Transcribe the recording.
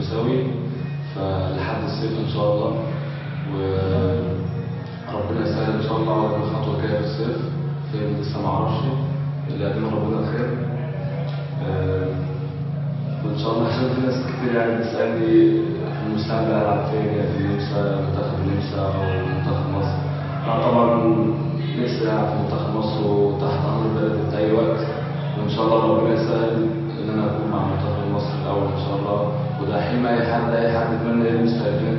فرنساوي فلحد الصيف ان شاء الله وربنا يسهل ان شاء الله على الخطوه الجايه في الصيف فين لسه ما اعرفش اللي قدمه ربنا خير آه، وان شاء الله عشان في ناس كتير يعني بتسالني في المستقبل العب فين يعني في النمسا منتخب النمسا او منتخب مصر انا طبعا نفسي العب في منتخب مصر وتحت امر البلد في اي وقت وان شاء الله ربنا يسهل ان انا اكون مع منتخب مصر الاول ان شاء الله وده حلم اي حد اي حد يتمنى يلمس في